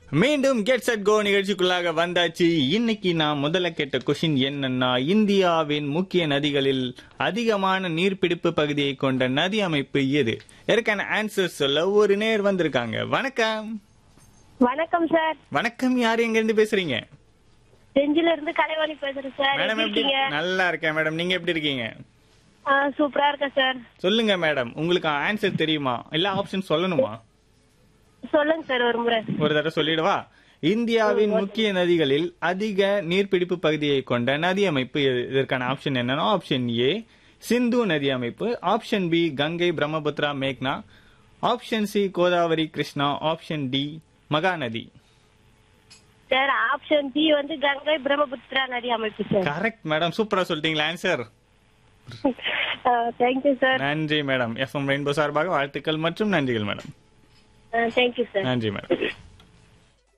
மீண்டும் get set go நிகழ்ச்சிக்குள்ளாக வந்தாச்சு இன்னைக்கு நான் முதல்ல கேட்ட கொஷின் என்னன்னா இந்தியாவின் முக்கிய நதிகளில் அதிகமான நீர்பிடிப்பு பகுதியை கொண்ட நதி அமைப்பு எது இதற்கான ஆன்சர் சொல்ல ஒரு நேர் வந்திருக்காங்க வணக்கம் வணக்கம் சார் வணக்கம் யார் எங்க இருந்து பேசுறீங்க செஞ்சில இருந்து கலைவாணி பேசுறேன் சார் மேடம் எப்படி எப்படி இருக்கீங்க நல்லா இருக்கேன் மேடம் நீங்க எப்படி இருக்கீங்க ஆ, சூப்பரா இருக்கேன் சார் சொல்லுங்க மேடம் உங்களுக்கு ஆன்சர் தெரியுமா இல்ல ஆப்ஷன் சொல்லணுமா சொல்லுங்க சார் ஒரு முறை ஒரு தடவை சொல்லிடவா இந்தியாவின் முக்கிய நதிகளில் அதிக நீர்பிடிப்பு பகுதியை கொண்ட நதி அமைப்பு எது? இதற்கான ஆப்ஷன் என்னன்னா ஆப்ஷன் ஏ சிந்து நதி அமைப்பு ஆப்ஷன் பி கங்கை பிரம்மபுத்திரா மேக்னா option C Godavari Krishna option D Mahanadi sir option B வந்து கங்கை பிரம்மபுத்திரா நதி அமைப்பு சார் கரெக்ட் மேடம் சூப்பரா சொல்லிட்டீங்களா ஆன்சர் தேங்க்யூ சார் நன்றி மேடம் எஃப்எம் ரெயின்போ சார்பாக வாழ்த்துக்கள் மற்றும் நன்றிகள் மேடம் தேங்க்யூ சார் நன்றி மேடம்